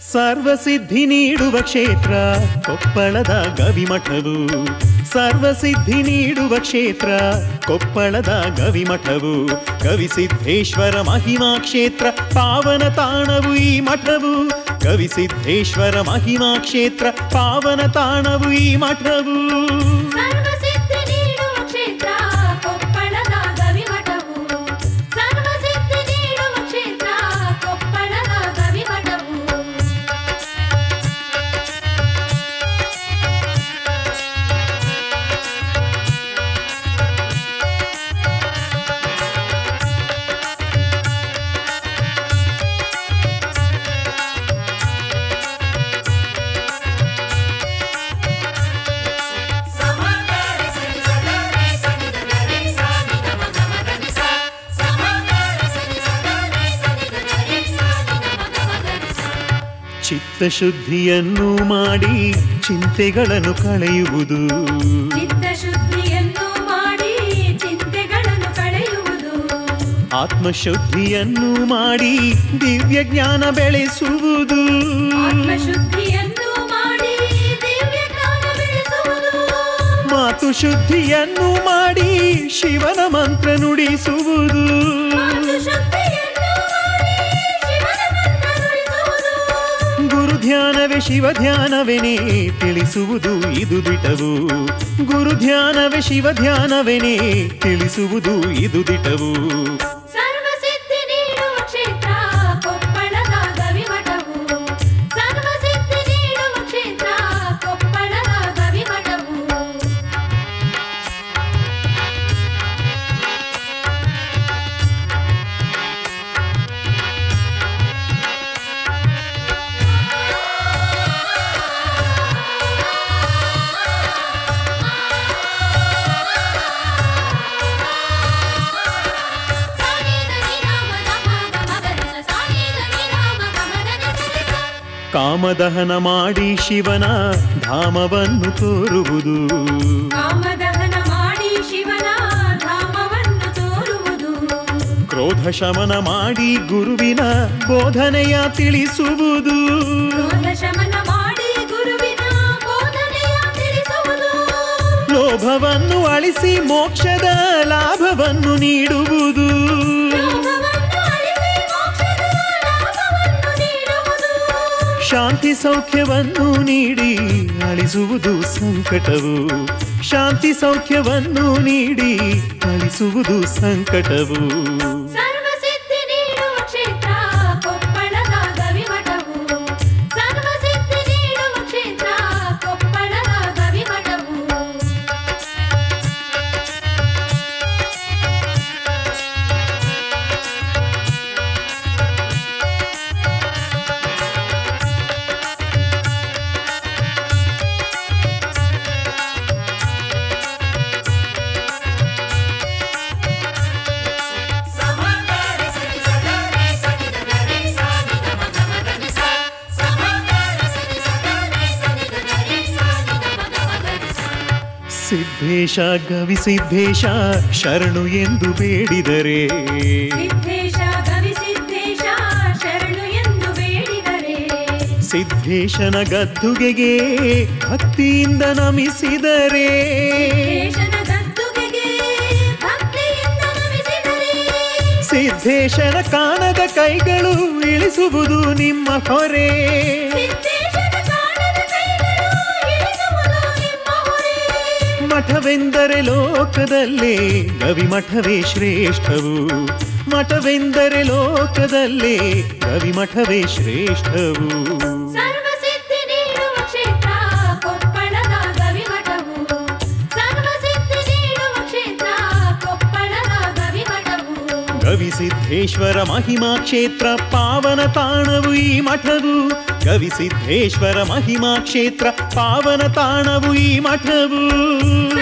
ಸರ್ವಸಿದ್ಧಿ ನೀಡುವ ಕ್ಷೇತ್ರ ಕೊಪ್ಪಳದ ಗವಿಮಠವು ಸರ್ವಸಿದ್ಧಿ ನೀಡುವ ಕ್ಷೇತ್ರ ಕೊಪ್ಪಳದ ಗವಿಮಠವು ಗವಿಸಿದ್ದೇಶ್ವರ ಮಹಿಮಾ ಕ್ಷೇತ್ರ ಪಾವನ ತಾಣವು ಈ ಮಠವು ಗವಿಸಿದ್ದೇಶ್ವರ ಮಹಿಮಾ ಕ್ಷೇತ್ರ ಪಾವನ ತಾಣವು ಈ ಮಠವು ಸರ್ವಸಿದ್ಧಿ ನೀಡುವ ಕ್ಷೇತ್ರ ಕೊಪ್ಪಳದ ಗವಿಮಠವು ಸರ್ವಸಿದ್ಧಿ ನೀಡುವ ಕ್ಷೇತ್ರ ಕೊಪ್ಪಳದ ಗವಿಮಠವು ಚಿತ್ತಶುದ್ಧಿಯನ್ನು ಮಾಡಿ ಚಿಂತೆಗಳನ್ನು ಕಳೆಯುವುದು ಚಿತ್ತಶುದ್ಧಿಯನ್ನು ಮಾಡಿ ಚಿಂತೆಗಳನ್ನು ಕಳೆಯುವುದು ಆತ್ಮಶುದ್ಧಿಯನ್ನು ಮಾಡಿ ದಿವ್ಯ ಜ್ಞಾನ ಬೆಳೆಸುವುದು ಆತ್ಮಶುದ್ಧಿಯನ್ನು ಮಾಡಿ ದಿವ್ಯ ಜ್ಞಾನ ಬೆಳೆಸುವುದು ಮಾತು ಶುದ್ಧಿಯನ್ನು ಮಾಡಿ ಶಿವನ ಮಂತ್ರ ನುಡಿಸುವುದು ಮಾತು ಶುದ್ಧಿಯನ್ನು ಮಾಡಿ ಶಿವನ ಮಂತ್ರ ನುಡಿಸುವುದು ಗುರು ಧ್ಯಾನವೇ ಶಿವ ಧ್ಯಾನವೆನೇ ತಿಳಿಸುವುದು ಇದು ದಿಟವು ಗುರು ಧ್ಯಾನವೇ ಶಿವ ಧ್ಯಾನವೆನೇ ತಿಳಿಸುವುದು ಇದು ದಿಟವು ಸರ್ವಸಿದ್ಧಿ ನೀಡುವ ಕ್ಷೇತ್ರ ಕೊಪ್ಪಳದ ಗವಿಮಠವು ಸರ್ವಸಿದ್ಧಿ ನೀಡುವ ಕ್ಷೇತ್ರ ಕೊಪ್ಪಳದ ಗವಿಮಠವು ಕಾಮದಹನ ಮಾಡಿ ಶಿವನ ಧಾಮವನ್ನು ತೋರುವುದು ಕಾಮದಹನ ಮಾಡಿ ಶಿವನ ಧಾಮವನ್ನು ತೋರುವುದು ಕ್ರೋಧ ಶಮನ ಮಾಡಿ ಗುರುವಿನ ಬೋಧನೆಯ ತಿಳಿಸುವುದು ಕ್ರೋಧ ಶಮನ ಮಾಡಿ ಗುರುವಿನ ಬೋಧನೆಯ ತಿಳಿಸುವುದು ಲೋಭವನ್ನು ಅಳಿಸಿ ಮೋಕ್ಷದ ಲಾಭವನ್ನು ನೀಡುವುದು ಲೋಭವನ್ನು ಅಳಿಸಿ ಮೋಕ್ಷದ ಲಾಭವನ್ನು ನೀಡುವುದು ಶಾಂತಿ ಸೌಖ್ಯವನ್ನು ನೀಡಿ ಅಳಿಸುವುದು ಸಂಕಟವು ಶಾಂತಿ ಸೌಖ್ಯವನ್ನು ನೀಡಿ ಅಳಿಸುವುದು ಸಂಕಟವು ಸರ್ವಸಿದ್ಧಿ ನೀಡುವ ಕ್ಷೇತ್ರ ಕೊಪ್ಪಳದ ಗವಿಮಠವು ಸರ್ವಸಿದ್ಧಿ ನೀಡುವ ಕ್ಷೇತ್ರ ಕೊಪ್ಪಳದ ಗವಿಮಠವು ಸಿದ್ದೇಶ ಗವಿಸಿದ್ದೇಶ ಶರಣು ಎಂದು ಬೇಡಿದರೆ ಸಿದ್ದೇಶ ಗವಿಸಿದ್ದೇಶ ಶರಣು ಎಂದು ಬೇಡಿದರೆ ಸಿದ್ದೇಶನ ಗದ್ದುಗೆಗೆ ಭಕ್ತಿಯಿಂದ ನಮಿಸಿದರೆ ದೇಶದ ಗದ್ದುಗೆಗೆ ಭಕ್ತಿಯಿಂದ ನಮಿಸಿದರೆ ಸಿದ್ದೇಶನ ಕಾಣದ ಕೈಗಳು ಇಳಿಸುವುದು ನಿಮ್ಮ ಹೊರೆ ಸಿದ್ದೇಶನ ಕಾಣದ ಕೈಗಳು ಇಳಿಸುವುದು ನಿಮ್ಮ ಹೊರೆ ಮಠವೆಂದರೆ ಲೋಕದಲ್ಲೇ ಗವಿಮಠವೇ ಶ್ರೇಷ್ಠವು ಮಠವೆಂದರೆ ಲೋಕದಲ್ಲೇ ಗವಿಮಠವೇ ಶ್ರೇಷ್ಠವು ಸರ್ವಸಿದ್ಧಿ ನೀಡುವ ಕ್ಷೇತ್ರ ಕೊಪ್ಪಳದ ಗವಿಮಠವು ಸರ್ವಸಿದ್ಧಿ ನೀಡುವ ಕ್ಷೇತ್ರ ಕೊಪ್ಪಳದ ಗವಿಮಠವು ಗವಿಸಿದ್ದೇಶ್ವರ ಮಹಿಮಾ ಕ್ಷೇತ್ರ ಪಾವನ ತಾಣವು ಈ ಮಠವು ಗವಿಸಿದ್ದೇಶ್ವರ ಮಹಿಮಾ ಕ್ಷೇತ್ರ ಪಾವನ ತಾಣವು ಈ ಮಠವು